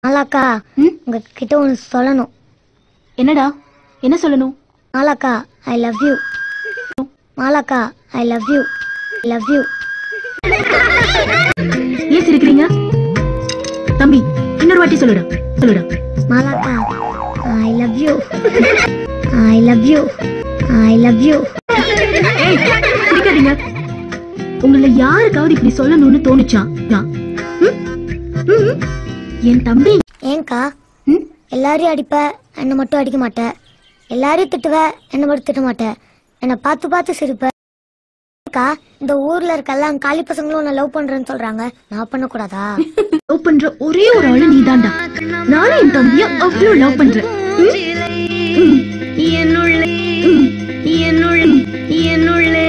மாலாக்கா ம்? உங்ககிட்ட ஒன்று சொல்லணும் என்னடா என்ன சொல்லணும் மாலாக்கா ஐ லவ் யூ மாலாக்கா I love you love you ஏன் சிரிக்கிறீங்க தம்பி இன்னொரு வாட்டி சொல்லுடா சொல்லுடா மாலாக்கா I love you I love you I love you ஏய் சிரிக்காதீங்க உங்கள யாருக்காவது இப்படி சொல்லணும்னு தோணுச்சா நான் ம்? ம், ம். என் தம்பி ஏன்க்கா ம்? எல்லாரையும் அடிப்ப என்னை மட்டும் அடிக்க மாட்டேன் எல்லாரையும் திட்டுவ என்னை மட்டும் திட்ட மாட்டேன் என்னை பார்த்து பார்த்து சிரிப்ப அக்கா இந்த ஊர்ல இருக்க எல்லாம் காலி பசங்களும் உன்னை லவ் பண்றேன்னு சொல்றாங்க நான் பண்ணக்கூடாதா லவ் பண்ற ஒரே ஒரு ஆளு நீதான்டா நானும் என் தம்பிய அவ்வளவு லவ் பண்றேன் ம்? ம். ம். என்னுள்ளே